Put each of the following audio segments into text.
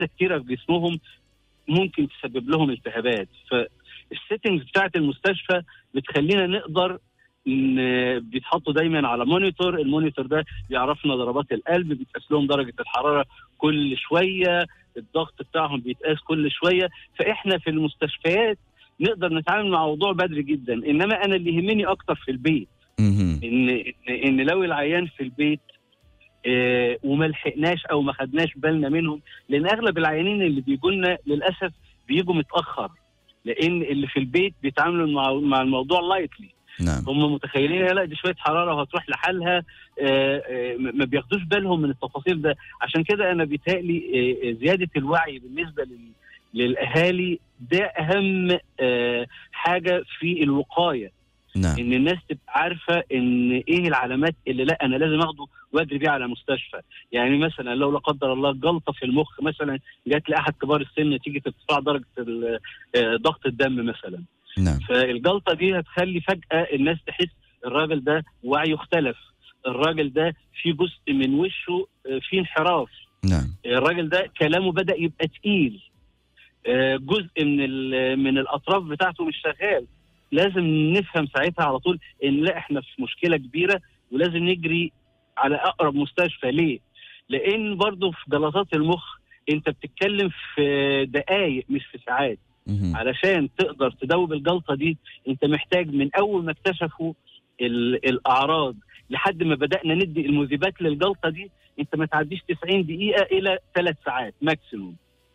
حته كتيره في جسمهم ممكن تسبب لهم التهابات فالسيتنجز بتاعت المستشفى بتخلينا نقدر ان بيتحطوا دايما على مونيتور المونيتور ده بيعرفنا ضربات القلب بيتقاس لهم درجه الحراره كل شويه الضغط بتاعهم بيتقاس كل شويه فاحنا في المستشفيات نقدر نتعامل مع الموضوع بدري جدا انما انا اللي يهمني اكتر في البيت مهم. ان ان, إن لو العيان في البيت آه وما لحقناش او ما خدناش بالنا منهم لان اغلب العيانين اللي بيجوا لنا للاسف بيجوا متاخر لان اللي في البيت بيتعاملوا مع مع الموضوع لايتلي نعم هم متخيلين لا دي شويه حراره وهتروح لحالها آه، آه، ما بياخدوش بالهم من التفاصيل ده عشان كده انا بيتهيألي آه، زياده الوعي بالنسبه لل- للاهالي ده اهم آه، حاجه في الوقايه نعم ان الناس تبقى عارفه ان ايه العلامات اللي لا انا لازم اخده واجري بيه على مستشفى يعني مثلا لو لا قدر الله جلطه في المخ مثلا جات لاحد كبار السن نتيجه ارتفاع درجه ال- آه، ضغط الدم مثلا نعم فالجلطه دي هتخلي فجاه الناس تحس الراجل ده وعيه اختلف الراجل ده في جزء من وشه آه، فيه انحراف نعم الراجل ده كلامه بدا يبقى تقيل آه، جزء من ال- من الاطراف بتاعته مش شغال لازم نفهم ساعتها على طول ان لا احنا في مشكله كبيره ولازم نجري على اقرب مستشفى ليه؟ لان برضه في جلطات المخ انت بتتكلم في دقائق مش في ساعات مهم. علشان تقدر تدوب الجلطه دي انت محتاج من اول ما اكتشفوا ال- الاعراض لحد ما بدانا ندي المذيبات للجلطه دي انت ما تعديش 90 دقيقه الى ثلاث ساعات ماكسيموم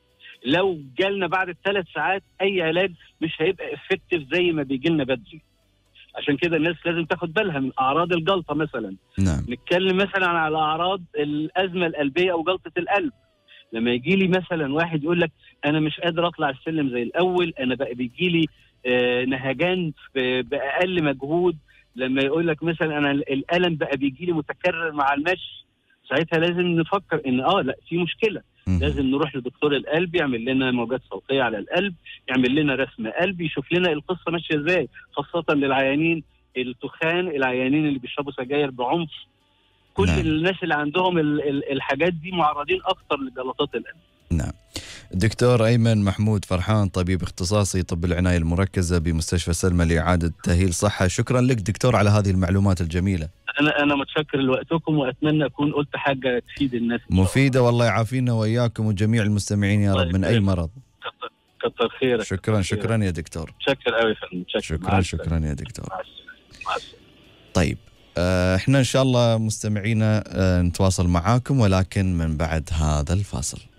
لو جالنا بعد الثلاث ساعات اي علاج مش هيبقى افكتيف زي ما بيجي لنا بدري عشان كده الناس لازم تاخد بالها من اعراض الجلطه مثلا نعم نتكلم مثلا على اعراض الازمه القلبيه او جلطه القلب لما يجي لي مثلا واحد يقول لك انا مش قادر اطلع السلم زي الاول انا بقى بيجي لي آه، نهجان ب- باقل مجهود لما يقول لك مثلا انا الالم بقى بيجي لي متكرر مع المشي ساعتها لازم نفكر ان اه لا في مشكله مهم. لازم نروح لدكتور القلب يعمل لنا موجات صوتيه على القلب يعمل لنا رسم قلب يشوف لنا القصه ماشيه ازاي خاصه للعيانين التخان العيانين اللي بيشربوا سجاير بعنف كل نعم. نعم. الناس اللي عندهم ال- ال- الحاجات دي معرضين اكتر لجلطات القلب نعم الدكتور أيمن محمود فرحان طبيب اختصاصي طب العناية المركزة بمستشفى سلمى لإعادة تأهيل صحة شكرا لك دكتور على هذه المعلومات الجميلة انا انا متشكر لوقتكم واتمنى اكون قلت حاجه تفيد الناس إن شاء الله. مفيدة والله يعافينا وإياكم وجميع المستمعين يا رب من أي مرض كتر, كتر خيرك شكرا شكرا يا دكتور متشكر قوي يا فندم متشكر شكرا مع السلامة. شكرا يا دكتور مع السلامه مع السلامه طيب آه، احنا ان شاء الله مستمعينا آه، نتواصل معاكم ولكن من بعد هذا الفاصل